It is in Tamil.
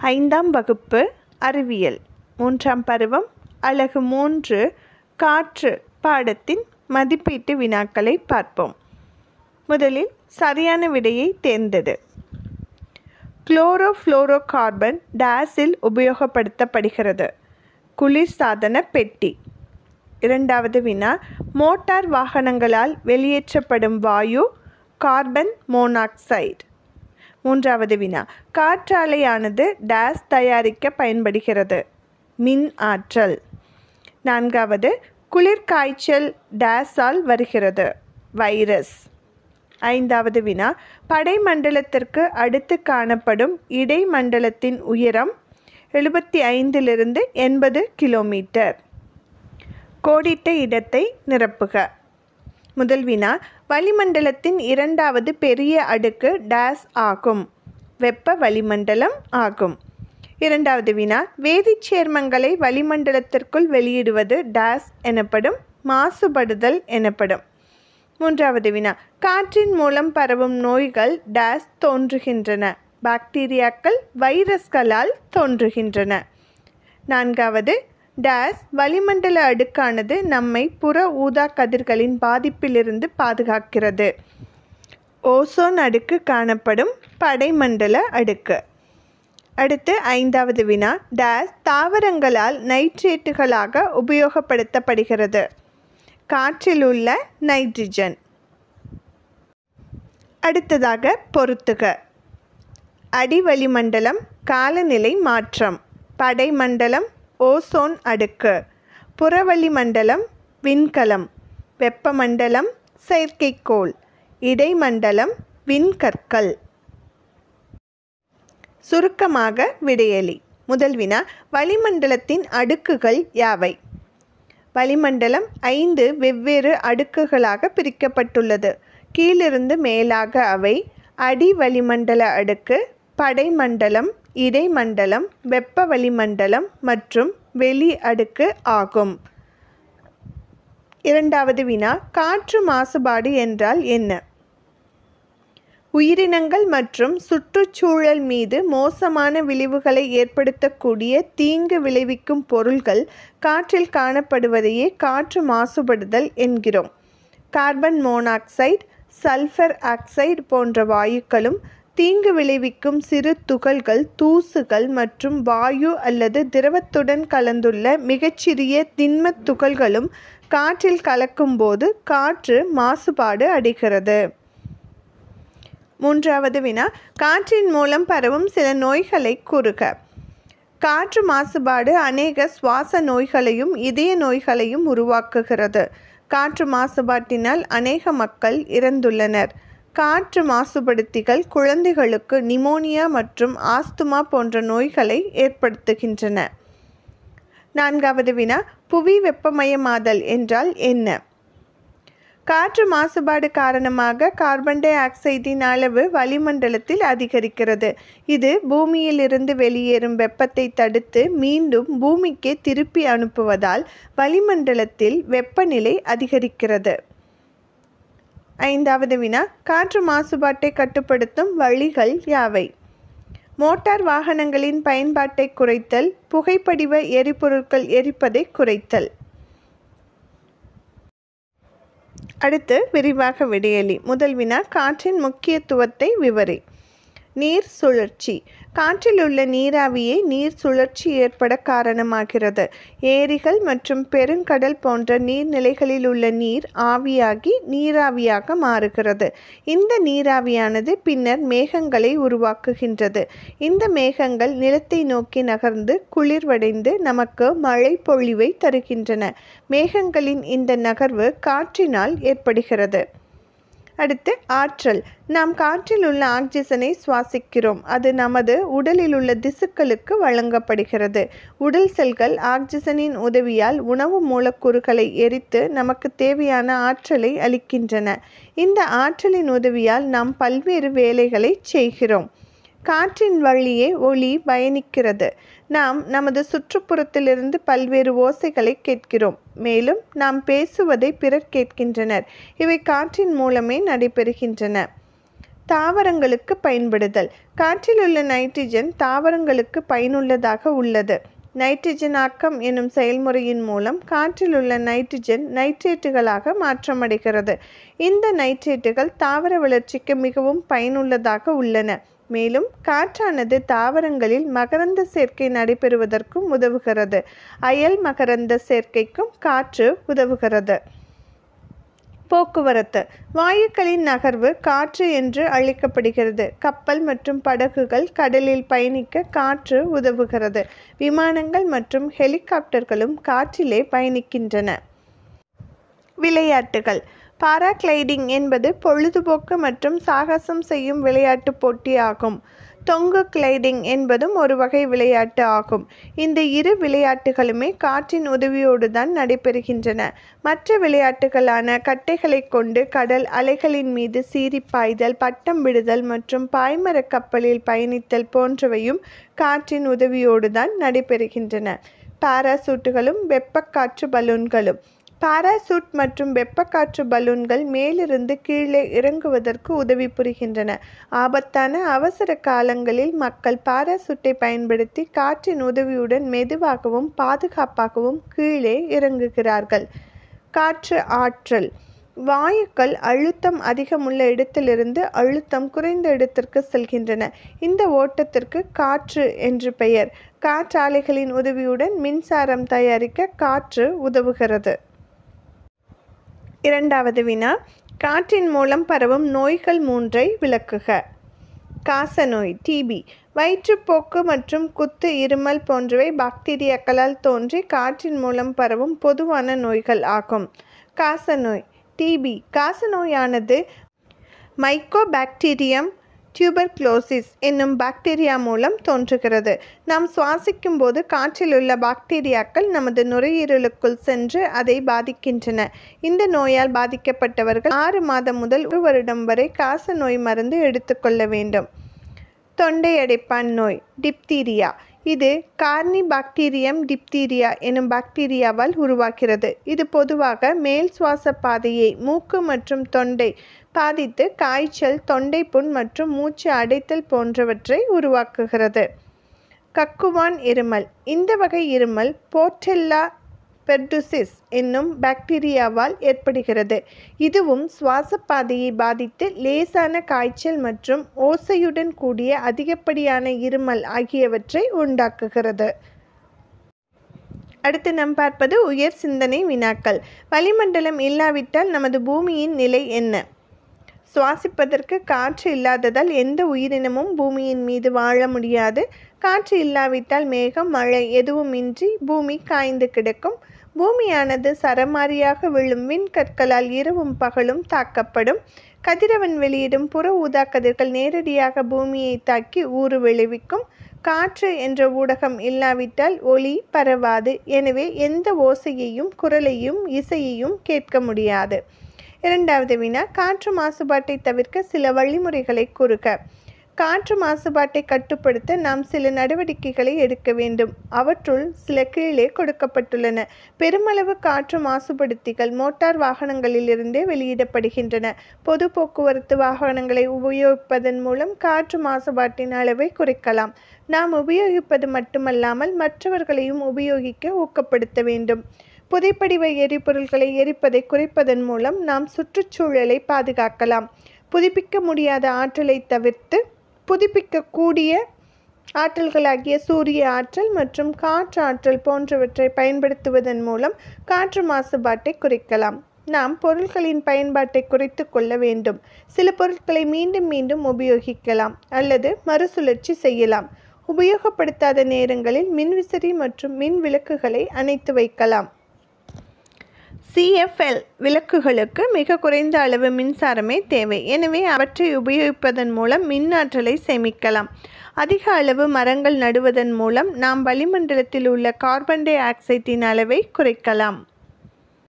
ஐந்தாம் வகுப்பு அறிவியல் மூன்றாம் பருவம் அலகு மூன்று காற்று பாடத்தின் மதிப்பீட்டு வினாக்களை பார்ப்போம் முதலில் சரியான விடையை தேர்ந்தெடு குளோரோஃப்ளோரோ கார்பன் டேஸில் உபயோகப்படுத்தப்படுகிறது குளிர்சாதன பெட்டி இரண்டாவது வினா மோட்டார் வாகனங்களால் வெளியேற்றப்படும் வாயு கார்பன் மோனாக்சைடு மூன்றாவது வினா காற்றாலையானது டேஸ் தயாரிக்க பயன்படுகிறது மின் ஆற்றல் நான்காவது குளிர்காய்ச்சல் டேஸால் வருகிறது வைரஸ் ஐந்தாவது வினா படைமண்டலத்திற்கு அடுத்து காணப்படும் இடைமண்டலத்தின் உயரம் எழுபத்தி ஐந்திலிருந்து எண்பது கிலோமீட்டர் கோடிட்ட இடத்தை நிரப்புக முதல் வினா வளிமண்டலத்தின் இரண்டாவது பெரிய அடுக்கு டேஸ் ஆகும் வெப்ப வளிமண்டலம் ஆகும் இரண்டாவது வினா வேதிச் சேர்மங்களை வளிமண்டலத்திற்குள் வெளியிடுவது டேஸ் எனப்படும் மாசுபடுதல் எனப்படும் மூன்றாவது வினா காற்றின் மூலம் பரவும் நோய்கள் டேஸ் தோன்றுகின்றன பாக்டீரியாக்கள் வைரஸ்களால் தோன்றுகின்றன நான்காவது டேஸ் வளிமண்டல அடுக்கானது நம்மை புற ஊதா கதிர்களின் பாதிப்பிலிருந்து பாதுகாக்கிறது ஓசோன் அடுக்கு காணப்படும் படைமண்டல அடுக்கு அடுத்து ஐந்தாவது வினா டேஸ் தாவரங்களால் நைட்ரேட்டுகளாக உபயோகப்படுத்தப்படுகிறது காற்றில் உள்ள நைட்ரஜன் அடுத்ததாக பொருத்துக அடிவளிமண்டலம் காலநிலை மாற்றம் படைமண்டலம் ஓசோன் அடுக்கு புறவளிமண்டலம் விண்கலம் வெப்பமண்டலம் செயற்கைக்கோள் இடைமண்டலம் விண்கற்கள் சுருக்கமாக விடையளி முதல் வினா வளிமண்டலத்தின் அடுக்குகள் யாவை வளிமண்டலம் ஐந்து வெவ்வேறு அடுக்குகளாக பிரிக்கப்பட்டுள்ளது கீழிருந்து மேலாக அவை அடி வளிமண்டல அடுக்கு படைமண்டலம் இடைமண்டலம் வெப்ப வளிமண்டலம் மற்றும் வெளி அடுக்கு ஆகும் இரண்டாவது வினா காற்று மாசுபாடு என்றால் என்ன உயிரினங்கள் மற்றும் சுற்றுச்சூழல் மீது மோசமான விளைவுகளை ஏற்படுத்தக்கூடிய தீங்கு விளைவிக்கும் பொருள்கள் காற்றில் காணப்படுவதையே காற்று மாசுபடுதல் என்கிறோம் கார்பன் மோனாக்சைடு சல்ஃபர் ஆக்சைடு போன்ற வாயுக்களும் தீங்கு விளைவிக்கும் சிறு துகள்கள் தூசுகள் மற்றும் வாயு அல்லது திரவத்துடன் கலந்துள்ள மிகச்சிறிய திண்மத் துகள்களும் காற்றில் கலக்கும்போது காற்று மாசுபாடு அடைகிறது மூன்றாவது வினா காற்றின் மூலம் பரவும் சில நோய்களை கூறுக காற்று மாசுபாடு அநேக சுவாச நோய்களையும் இதய நோய்களையும் உருவாக்குகிறது காற்று மாசுபாட்டினால் அநேக மக்கள் இறந்துள்ளனர் காற்று மாசுபடுத்திகள் குழந்தைகளுக்கு நிமோனியா மற்றும் ஆஸ்துமா போன்ற நோய்களை ஏற்படுத்துகின்றன நான்காவது வினா புவி வெப்பமயமாதல் என்றால் என்ன காற்று மாசுபாடு காரணமாக கார்பன் டை ஆக்சைடின் அளவு வளிமண்டலத்தில் அதிகரிக்கிறது இது பூமியிலிருந்து வெளியேறும் வெப்பத்தை தடுத்து மீண்டும் பூமிக்கே திருப்பி அனுப்புவதால் வளிமண்டலத்தில் வெப்பநிலை அதிகரிக்கிறது ஐந்தாவது வினா காற்று மாசுபாட்டை கட்டுப்படுத்தும் வழிகள் யாவை மோட்டார் வாகனங்களின் பயன்பாட்டை குறைத்தல் புகைப்படிவ எரிபொருட்கள் எரிப்பதை குறைத்தல் அடுத்து விரிவாக விடையளி முதல் வினா காற்றின் முக்கியத்துவத்தை விவரி நீர் சுழற்சி காற்றில் உள்ள நீராவியே நீர் சுழற்சி ஏற்பட காரணமாகிறது ஏரிகள் மற்றும் பெருங்கடல் போன்ற நீர்நிலைகளில் உள்ள நீர் ஆவியாகி நீராவியாக மாறுகிறது இந்த நீராவியானது பின்னர் மேகங்களை உருவாக்குகின்றது இந்த மேகங்கள் நிலத்தை நோக்கி நகர்ந்து குளிர்வடைந்து நமக்கு மழை பொழிவை தருகின்றன மேகங்களின் இந்த நகர்வு காற்றினால் ஏற்படுகிறது அடுத்து ஆற்றல் நாம் காற்றில் உள்ள ஆக்சிஜனை சுவாசிக்கிறோம் அது நமது உடலில் உள்ள திசுக்களுக்கு வழங்கப்படுகிறது உடல் செல்கள் ஆக்சிஜனின் உதவியால் உணவு மூலக்கூறுகளை எரித்து நமக்கு தேவையான ஆற்றலை அளிக்கின்றன இந்த ஆற்றலின் உதவியால் நாம் பல்வேறு வேலைகளை செய்கிறோம் காற்றின் வழியே ஒளி பயணிக்கிறது நாம் நமது சுற்றுப்புறத்திலிருந்து பல்வேறு ஓசைகளை கேட்கிறோம் மேலும் நாம் பேசுவதை பிறர் கேட்கின்றனர் இவை காற்றின் மூலமே நடைபெறுகின்றன தாவரங்களுக்கு பயன்படுதல் காற்றில் உள்ள நைட்ரஜன் தாவரங்களுக்கு பயனுள்ளதாக உள்ளது நைட்ரஜனாக்கம் எனும் செயல்முறையின் மூலம் காற்றில் உள்ள நைட்ரஜன் நைட்ரேட்டுகளாக மாற்றமடைகிறது இந்த நைட்ரேட்டுகள் தாவர வளர்ச்சிக்கு மிகவும் பயனுள்ளதாக உள்ளன மேலும் காற்றானது தாவரங்களில் மகரந்த சேர்க்கை நடைபெறுவதற்கும் உதவுகிறது அயல் மகரந்த சேர்க்கைக்கும் காற்று உதவுகிறது போக்குவரத்து வாயுக்களின் நகர்வு காற்று என்று அழைக்கப்படுகிறது கப்பல் மற்றும் படகுகள் கடலில் பயணிக்க காற்று உதவுகிறது விமானங்கள் மற்றும் ஹெலிகாப்டர்களும் காற்றிலே பயணிக்கின்றன விளையாட்டுகள் பாராகிளைடிங் என்பது பொழுதுபோக்கு மற்றும் சாகசம் செய்யும் விளையாட்டு போட்டி ஆகும் தொங்கு கிளைடிங் என்பதும் ஒரு வகை விளையாட்டு ஆகும் இந்த இரு விளையாட்டுகளுமே காற்றின் உதவியோடு தான் நடைபெறுகின்றன மற்ற விளையாட்டுகளான கட்டைகளை கொண்டு கடல் அலைகளின் மீது சீறி பாய்தல் பட்டம் விடுதல் மற்றும் பாய்மர கப்பலில் பயணித்தல் போன்றவையும் காற்றின் உதவியோடு தான் நடைபெறுகின்றன பாராசூட்டுகளும் வெப்பக்காற்று பலூன்களும் பாராசூட் மற்றும் வெப்பக்காற்று பலூன்கள் மேலிருந்து கீழே இறங்குவதற்கு உதவி புரிகின்றன ஆபத்தான அவசர காலங்களில் மக்கள் பாராசூட்டை பயன்படுத்தி காற்றின் உதவியுடன் மெதுவாகவும் பாதுகாப்பாகவும் கீழே இறங்குகிறார்கள் காற்று ஆற்றல் வாயுக்கள் அழுத்தம் அதிகமுள்ள இடத்திலிருந்து அழுத்தம் குறைந்த இடத்திற்கு செல்கின்றன இந்த ஓட்டத்திற்கு காற்று என்று பெயர் காற்றாலைகளின் உதவியுடன் மின்சாரம் தயாரிக்க காற்று உதவுகிறது இரண்டாவது வினா காற்றின் மூலம் பரவும் நோய்கள் மூன்றை விளக்குக காசநோய் டிபி வயிற்றுப்போக்கு மற்றும் குத்து இருமல் போன்றவை பாக்டீரியாக்களால் தோன்றி காற்றின் மூலம் பரவும் பொதுவான நோய்கள் ஆகும் காசநோய் டிபி காசநோயானது மைக்கோபாக்டீரியம் டியூபர்க்ளோசிஸ் என்னும் பாக்டீரியா மூலம் தோன்றுகிறது நாம் சுவாசிக்கும் போது காற்றில் உள்ள பாக்டீரியாக்கள் நமது நுரையீரலுக்குள் சென்று அதை பாதிக்கின்றன இந்த நோயால் பாதிக்கப்பட்டவர்கள் ஆறு மாதம் முதல் ஒரு வருடம் வரை காச நோய் மருந்து எடுத்துக்கொள்ள வேண்டும் தொண்டை அடைப்பான் நோய் டிப்தீரியா இது கார்னி பாக்டீரியம் டிப்தீரியா எனும் பாக்டீரியாவால் உருவாகிறது இது பொதுவாக மேல் சுவாச பாதையை மூக்கு மற்றும் தொண்டை பாதித்து காய்ச்சல் தொண்டைப்புண் மற்றும் மூச்சு அடைத்தல் போன்றவற்றை உருவாக்குகிறது கக்குவான் இருமல் இந்த வகை இருமல் போர்டெல்லா பெர்டுசிஸ் என்னும் பாக்டீரியாவால் ஏற்படுகிறது இதுவும் சுவாச பாதையை பாதித்து லேசான காய்ச்சல் மற்றும் ஓசையுடன் கூடிய அதிகப்படியான இருமல் ஆகியவற்றை உண்டாக்குகிறது அடுத்து நாம் பார்ப்பது உயர் சிந்தனை வினாக்கள் வளிமண்டலம் இல்லாவிட்டால் நமது பூமியின் நிலை என்ன சுவாசிப்பதற்கு காற்று இல்லாததால் எந்த உயிரினமும் பூமியின் மீது வாழ முடியாது காற்று இல்லாவிட்டால் மேகம் மழை எதுவுமின்றி பூமி காய்ந்து கிடக்கும் பூமியானது சரமாரியாக விழும் விண்கற்களால் இரவும் பகலும் தாக்கப்படும் கதிரவன் வெளியிடும் புற ஊதா கதிர்கள் நேரடியாக பூமியை தாக்கி ஊறு விளைவிக்கும் காற்று என்ற ஊடகம் இல்லாவிட்டால் ஒளி பரவாது எனவே எந்த ஓசையையும் குரலையும் இசையையும் கேட்க முடியாது இரண்டாவது வினா காற்று மாசுபாட்டை தவிர்க்க சில வழிமுறைகளை கூறுக காற்று மாசுபாட்டை கட்டுப்படுத்த நாம் சில நடவடிக்கைகளை எடுக்க வேண்டும் அவற்றுள் சில கீழே கொடுக்கப்பட்டுள்ளன பெருமளவு காற்று மாசுபடுத்திகள் மோட்டார் வாகனங்களிலிருந்தே வெளியிடப்படுகின்றன பொது போக்குவரத்து வாகனங்களை உபயோகிப்பதன் மூலம் காற்று மாசுபாட்டின் அளவை குறைக்கலாம் நாம் உபயோகிப்பது மட்டுமல்லாமல் மற்றவர்களையும் உபயோகிக்க ஊக்கப்படுத்த வேண்டும் புதைப்படிவ எரிபொருள்களை எரிப்பதை குறைப்பதன் மூலம் நாம் சுற்றுச்சூழலை பாதுகாக்கலாம் புதுப்பிக்க முடியாத ஆற்றலை தவிர்த்து புதுப்பிக்கக்கூடிய ஆற்றல்களாகிய சூரிய ஆற்றல் மற்றும் காற்று ஆற்றல் போன்றவற்றை பயன்படுத்துவதன் மூலம் காற்று மாசுபாட்டை குறைக்கலாம் நாம் பொருட்களின் பயன்பாட்டை குறைத்து கொள்ள வேண்டும் சில பொருட்களை மீண்டும் மீண்டும் உபயோகிக்கலாம் அல்லது மறுசுழற்சி செய்யலாம் உபயோகப்படுத்தாத நேரங்களில் மின்விசிறி மற்றும் மின் விளக்குகளை அணைத்து வைக்கலாம் சிஎஃப்எல் விளக்குகளுக்கு மிக குறைந்த அளவு மின்சாரமே தேவை எனவே அவற்றை உபயோகிப்பதன் மூலம் மின்னாற்றலை சேமிக்கலாம் அதிக அளவு மரங்கள் நடுவதன் மூலம் நாம் வளிமண்டலத்தில் உள்ள கார்பன் டை ஆக்சைட்டின் அளவை குறைக்கலாம்